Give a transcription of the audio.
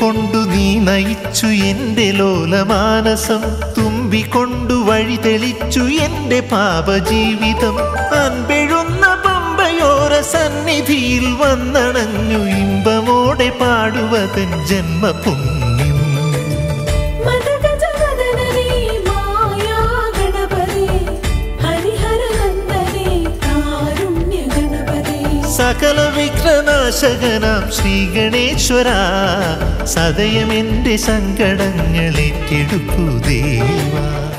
കൊണ്ടു നീ നയിച്ചു എൻ്റെ ലോലമാനസം തുമ്പി കൊണ്ടു വഴി തെളിച്ചു എൻ്റെ പാപജീവിതം അൻപെഴുന്ന പമ്പയോര സന്നിധിയിൽ വന്നണഞ്ഞു ഇമ്പമോടെ പാടുവതൻ ജന്മപുണ്യം മദഗജവദനനേ മായാ ഗണപതേ ഹരിഹര നന്ദനേ കാരുണ്യ ഗണപതേ സകല വിഘ്നനാശകനാം ശ്രീ ഗണേശ്വര സദയം എൻ്റെ സങ്കടങ്ങളേറ്റെടുക്കൂ ദേവാ